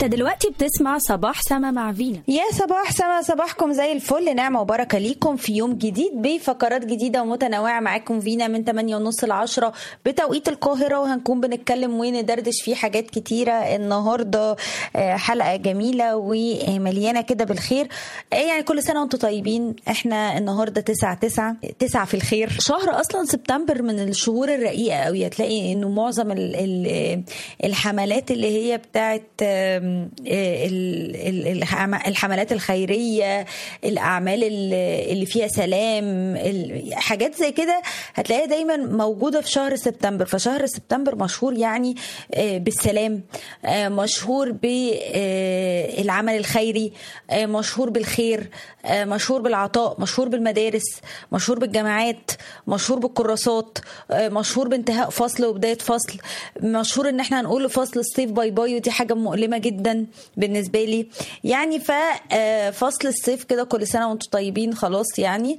دلوقتي بتسمع صباح سما مع فينا يا صباح سما صباحكم زي الفل نعمة وبركة ليكم في يوم جديد بفقرات جديدة ومتنوعة معاكم فينا من 8 ونص ل 10 بتوقيت القاهرة وهنكون بنتكلم وندردش فيه حاجات كتيرة النهاردة آه، حلقة جميلة ومليانة كده بالخير آه، يعني كل سنة وانتم طيبين احنا النهاردة 9 9 9 في الخير شهر اصلا سبتمبر من الشهور الرقيقة قوي هتلاقي انه معظم ال- ال- الحملات اللي هي بتاعت آم، آه، ال- ال- الحم- الحملات الخيرية الأعمال اللي اللي فيها سلام ال- حاجات زي كده هتلاقيها دايما موجودة في شهر سبتمبر فشهر سبتمبر مشهور يعني آه، بالسلام آه، مشهور بالعمل الخيري آه، مشهور بالخير آه، مشهور بالعطاء مشهور بالمدارس مشهور بالجامعات مشهور بالكراسات آه، مشهور بانتهاء فصل وبداية فصل مشهور ان احنا هنقول لفصل الصيف باي باي ودي حاجة مؤلمة جدا بالنسبة لي يعني ففصل الصيف كده كل سنة وانتم طيبين خلاص يعني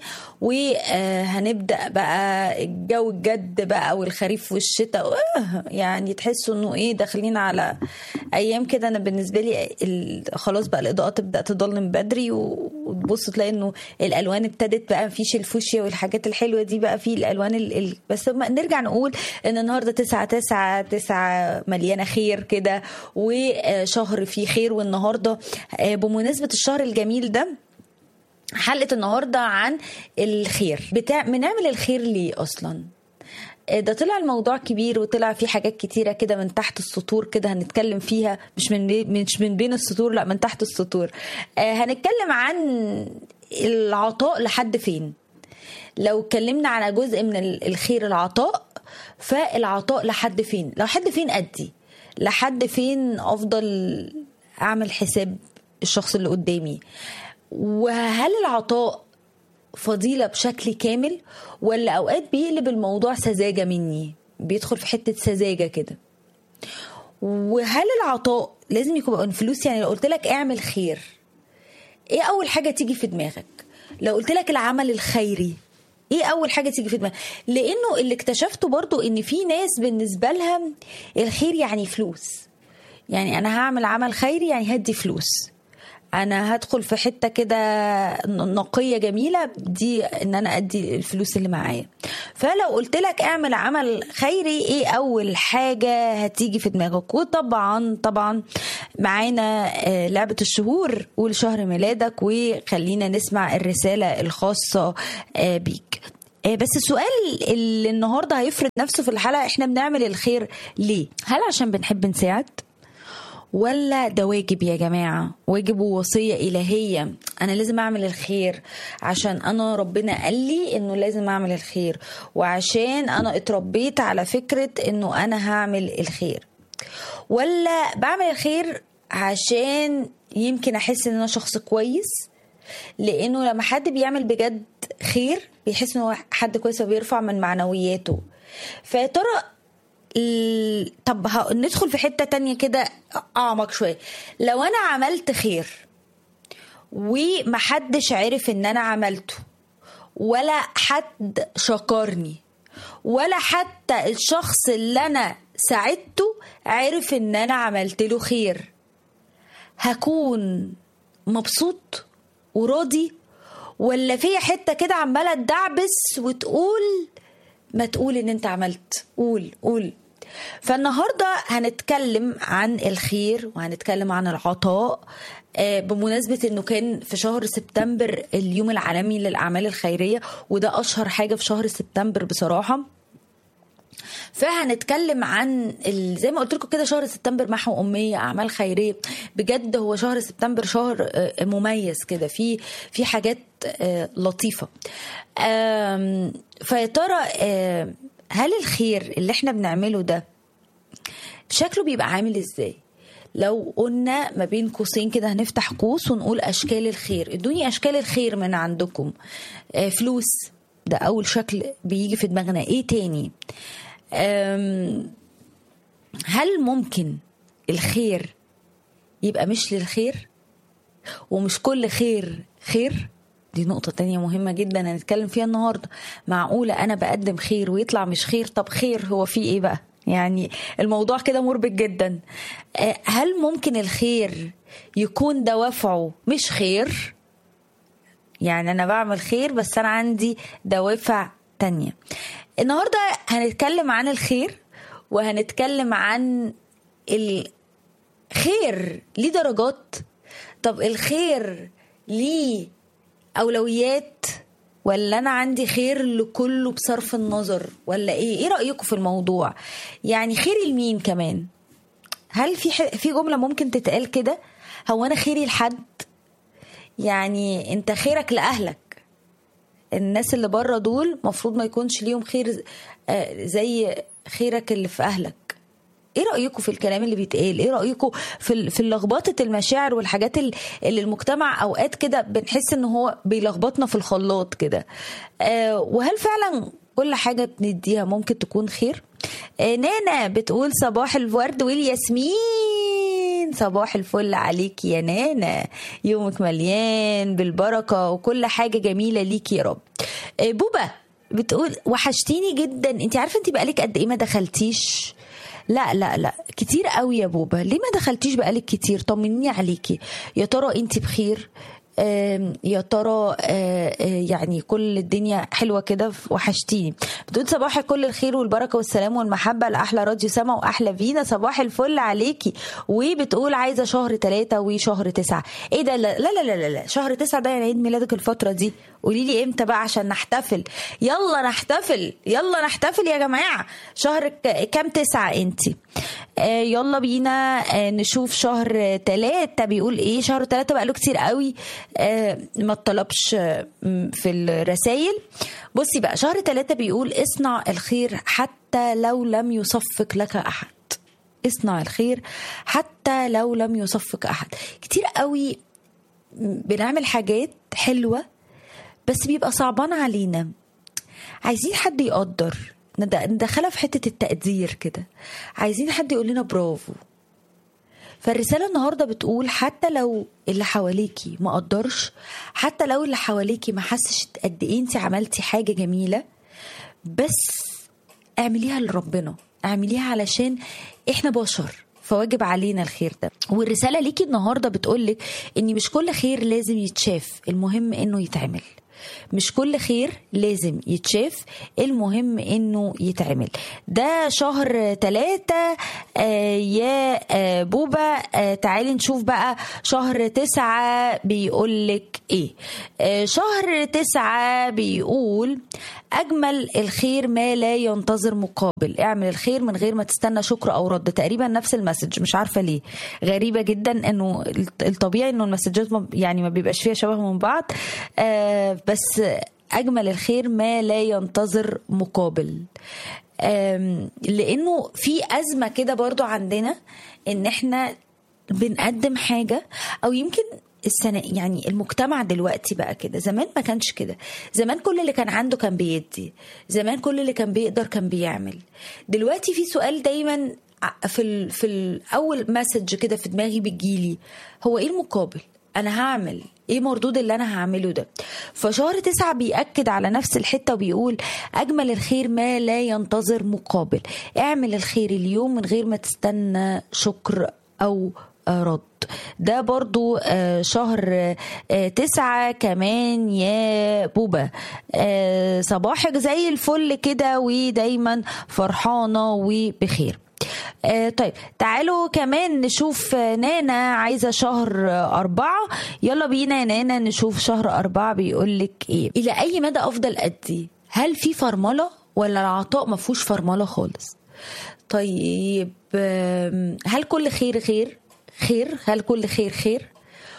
وهنبدأ بقى الجو الجد بقى والخريف والشتاء آه، يعني تحسوا انه ايه داخلين على ايام كده انا بالنسبة لي ال- خلاص بقى الاضاءة تبدأ تضلم بدري و- وتبصوا تلاقي انه الالوان ابتدت بقى مفيش الفوشيا والحاجات الحلوة دي بقى في الالوان ال... ال... بس ما نرجع نقول ان النهارده 9 9 9 مليانة خير كده وشهر فيه خير والنهارده آه، بمناسبة الشهر الجميل ده حلقة النهاردة عن الخير بتاع بنعمل الخير ليه أصلا آه، ده طلع الموضوع كبير وطلع فيه حاجات كتيرة كده من تحت السطور كده هنتكلم فيها مش من بي- مش من بين السطور لا من تحت السطور آه، هنتكلم عن العطاء لحد فين لو اتكلمنا على جزء من ال- الخير العطاء فالعطاء لحد فين لو حد فين أدي لحد فين أفضل أعمل حساب الشخص اللي قدامي وهل العطاء فضيلة بشكل كامل ولا أوقات بيقلب الموضوع سذاجة مني بيدخل في حتة سذاجة كده وهل العطاء لازم يكون فلوس يعني لو قلت لك اعمل خير ايه اول حاجه تيجي في دماغك لو قلت لك العمل الخيري ايه اول حاجه تيجي في دماغك لانه اللي اكتشفته برضو ان في ناس بالنسبه لها الخير يعني فلوس يعني انا هعمل عمل خيري يعني هدي فلوس انا هدخل في حته كده نقيه جميله دي ان انا ادي الفلوس اللي معايا فلو قلت لك اعمل عمل خيري ايه اول حاجه هتيجي في دماغك وطبعا طبعا معانا آه، لعبه الشهور ولشهر ميلادك وخلينا نسمع الرساله الخاصه آه، بيك آه، بس السؤال اللي النهارده هيفرض نفسه في الحلقه احنا بنعمل الخير ليه هل عشان بنحب نساعد ولا ده واجب يا جماعة واجب ووصية إلهية أنا لازم أعمل الخير عشان أنا ربنا قال لي إنه لازم أعمل الخير وعشان أنا اتربيت على فكرة إنه أنا هعمل الخير ولا بعمل الخير عشان يمكن أحس إن أنا شخص كويس لأنه لما حد بيعمل بجد خير بيحس إنه هو حد كويس وبيرفع من معنوياته فيا ترى ال- طب ه- ندخل في حتة تانية كده أعمق شوية لو أنا عملت خير ومحدش عرف إن أنا عملته ولا حد شكرني ولا حتى الشخص اللي أنا ساعدته عرف إن أنا عملت له خير هكون مبسوط وراضي ولا في حتة كده عمالة تدعبس وتقول ما تقول ان انت عملت قول قول فالنهارده هنتكلم عن الخير وهنتكلم عن العطاء آه، بمناسبة انه كان في شهر سبتمبر اليوم العالمي للأعمال الخيرية وده أشهر حاجة في شهر سبتمبر بصراحة فهنتكلم عن ال- زي ما قلت لكم كده شهر سبتمبر محو اميه اعمال خيريه بجد هو شهر سبتمبر شهر آه، مميز كده في في حاجات آه، لطيفه آم، فيا ترى آه، هل الخير اللي احنا بنعمله ده شكله بيبقى عامل ازاي لو قلنا ما بين قوسين كده هنفتح قوس ونقول اشكال الخير ادوني اشكال الخير من عندكم آه، فلوس ده اول شكل بيجي في دماغنا ايه تاني أم، هل ممكن الخير يبقى مش للخير ومش كل خير خير دي نقطة تانية مهمة جدا هنتكلم فيها النهاردة معقولة أنا بقدم خير ويطلع مش خير طب خير هو فيه إيه بقى يعني الموضوع كده مربك جدا آه، هل ممكن الخير يكون دوافعه مش خير يعني انا بعمل خير بس انا عندي دوافع تانية النهاردة هنتكلم عن الخير وهنتكلم عن الخير ليه درجات طب الخير ليه اولويات ولا انا عندي خير لكله بصرف النظر ولا ايه ايه رايكم في الموضوع يعني خير لمين كمان هل في ح... في جمله ممكن تتقال كده هو انا خيري لحد يعني انت خيرك لاهلك الناس اللي بره دول مفروض ما يكونش ليهم خير آه، زي خيرك اللي في اهلك ايه رايكم في الكلام اللي بيتقال ايه رايكم في ال- في لخبطه المشاعر والحاجات ال- اللي المجتمع اوقات كده بنحس ان هو بيلخبطنا في الخلاط كده آه وهل فعلا كل حاجه بنديها ممكن تكون خير آه نانا بتقول صباح الورد والياسمين صباح الفل عليك يا نانا يومك مليان بالبركه وكل حاجه جميله ليك يا رب آه بوبا بتقول وحشتيني جدا انت عارفه انت بقالك قد ايه ما دخلتيش لا لا لا كتير قوي يا بوبا ليه ما دخلتيش بقالك كتير طمنيني عليكي يا ترى انت بخير آم، يا ترى آه، آه، يعني كل الدنيا حلوه كده وحشتيني بتقول صباح كل الخير والبركه والسلام والمحبه لاحلى راديو سما واحلى فينا صباح الفل عليكي وبتقول عايزه شهر ثلاثة وشهر تسعة ايه ده لا لا لا لا, لا. شهر تسعة ده يعني عيد ميلادك الفتره دي قولي لي امتى بقى عشان نحتفل يلا نحتفل يلا نحتفل يا جماعه شهر ك- كام تسعة انتي آه يلا بينا آه نشوف شهر ثلاثة بيقول ايه شهر ثلاثة بقاله كتير قوي آه ما اتطلبش آه، م- في الرسايل بصي بقى شهر ثلاثة بيقول اصنع الخير حتى لو لم يصفق لك احد اصنع الخير حتى لو لم يصفق احد كتير قوي بنعمل حاجات حلوة بس بيبقى صعبان علينا عايزين حد يقدر ند- ندخلها في حتة التقدير كده عايزين حد يقول لنا برافو فالرسالة النهاردة بتقول حتى لو اللي حواليكي ما قدرش حتى لو اللي حواليكي ما حسش قد ايه انت عملتي حاجة جميلة بس اعمليها لربنا اعمليها علشان احنا بشر فواجب علينا الخير ده والرسالة ليكي النهاردة بتقولك ان مش كل خير لازم يتشاف المهم انه يتعمل مش كل خير لازم يتشاف المهم انه يتعمل ده شهر ثلاثة آه يا آه بوبا آه تعالي نشوف بقى شهر تسعة بيقولك ايه آه شهر تسعة بيقول اجمل الخير ما لا ينتظر مقابل اعمل الخير من غير ما تستنى شكر او رد تقريبا نفس المسج مش عارفه ليه غريبه جدا انه الطبيعي انه المسجات ما- يعني ما بيبقاش فيها شبه من بعض آه بس اجمل الخير ما لا ينتظر مقابل آم، لانه في ازمه كده برضو عندنا ان احنا بنقدم حاجه او يمكن السنة يعني المجتمع دلوقتي بقى كده زمان ما كانش كده زمان كل اللي كان عنده كان بيدي زمان كل اللي كان بيقدر كان بيعمل دلوقتي في سؤال دايما ع- في ال في الاول مسج كده في دماغي بتجيلي هو ايه المقابل انا هعمل ايه مردود اللي انا هعمله ده فشهر تسعة بيأكد على نفس الحتة وبيقول اجمل الخير ما لا ينتظر مقابل اعمل الخير اليوم من غير ما تستنى شكر او آه، رد ده برضو آه، شهر آه، تسعة كمان يا بوبا آه، صباحك زي الفل كده ودايما فرحانة وبخير آه طيب تعالوا كمان نشوف آه، نانا عايزة شهر آه، أربعة يلا بينا يا نانا نشوف شهر أربعة بيقولك إيه إلى أي مدى أفضل أدي هل في فرملة ولا العطاء مفهوش فرملة خالص طيب آم، هل كل خير خير خير هل كل خير خير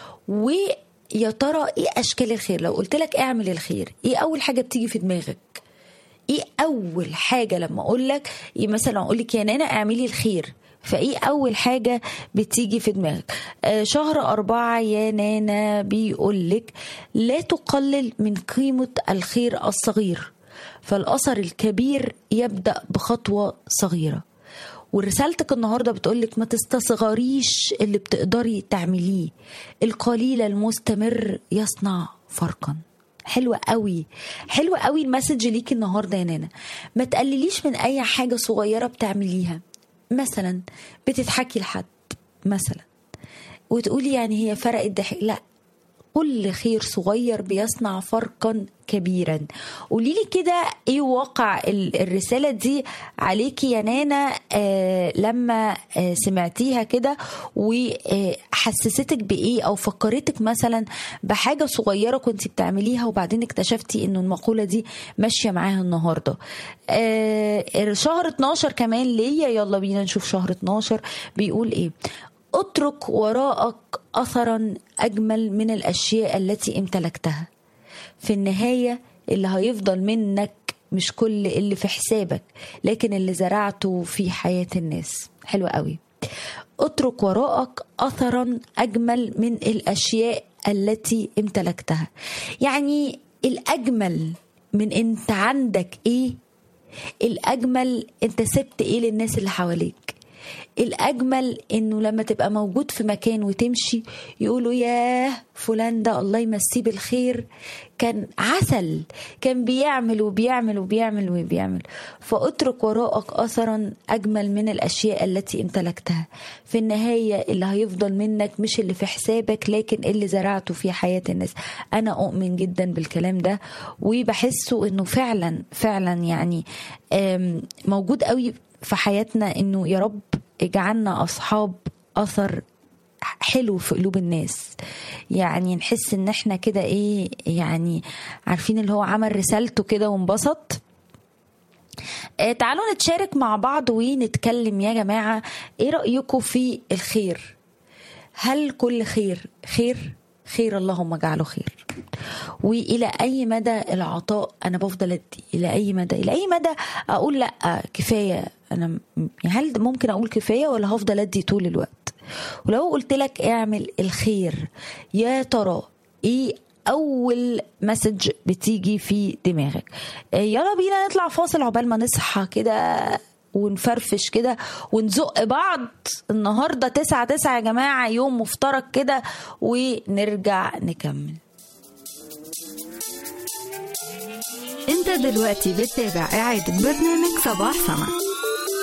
ويا ترى ايه اشكال الخير لو قلت لك اعمل الخير ايه اول حاجه بتيجي في دماغك ايه اول حاجه لما اقول لك إيه مثلا اقول لك يا نانا اعملي الخير فايه اول حاجه بتيجي في دماغك آه شهر أربعة يا نانا بيقول لك لا تقلل من قيمه الخير الصغير فالاثر الكبير يبدا بخطوه صغيره ورسالتك النهارده بتقولك ما تستصغريش اللي بتقدري تعمليه القليل المستمر يصنع فرقا حلوة قوي حلوة قوي المسج ليكي النهاردة يا نانا ما تقلليش من أي حاجة صغيرة بتعمليها مثلا بتضحكي لحد مثلا وتقولي يعني هي فرقت ضحك لا كل خير صغير بيصنع فرقا كبيرا قولي لي كده ايه واقع ال- الرساله دي عليكي يا نانا آه لما آه سمعتيها كده وحسستك بايه او فكرتك مثلا بحاجه صغيره كنت بتعمليها وبعدين اكتشفتي انه المقوله دي ماشيه معاها النهارده آه شهر 12 كمان ليا يلا بينا نشوف شهر 12 بيقول ايه اترك وراءك اثرا اجمل من الاشياء التي امتلكتها في النهايه اللي هيفضل منك مش كل اللي في حسابك لكن اللي زرعته في حياه الناس حلو قوي اترك وراءك اثرا اجمل من الاشياء التي امتلكتها يعني الاجمل من انت عندك ايه الاجمل انت سبت ايه للناس اللي حواليك الاجمل انه لما تبقى موجود في مكان وتمشي يقولوا ياه فلان ده الله يمسيه بالخير كان عسل كان بيعمل وبيعمل وبيعمل وبيعمل فاترك وراءك اثرا اجمل من الاشياء التي امتلكتها في النهايه اللي هيفضل منك مش اللي في حسابك لكن اللي زرعته في حياه الناس انا اؤمن جدا بالكلام ده وبحسه انه فعلا فعلا يعني آم، موجود قوي في حياتنا انه يا رب اجعلنا اصحاب اثر حلو في قلوب الناس يعني نحس ان احنا كده ايه يعني عارفين اللي هو عمل رسالته كده وانبسط آه، تعالوا نتشارك مع بعض ونتكلم يا جماعة ايه رأيكم في الخير هل كل خير خير خير اللهم اجعله خير والى اي مدى العطاء انا بفضل ادي الى اي مدى الى اي مدى اقول لا كفايه انا م- هل ممكن اقول كفايه ولا هفضل ادي طول الوقت ولو قلت لك اعمل الخير يا ترى ايه اول مسج بتيجي في دماغك آه، يلا بينا نطلع فاصل عقبال ما نصحى كده ونفرفش كده ونزق بعض النهارده تسعة تسعة يا جماعة يوم مفترق كده ونرجع نكمل انت دلوقتي بتتابع اعادة برنامج صباح سما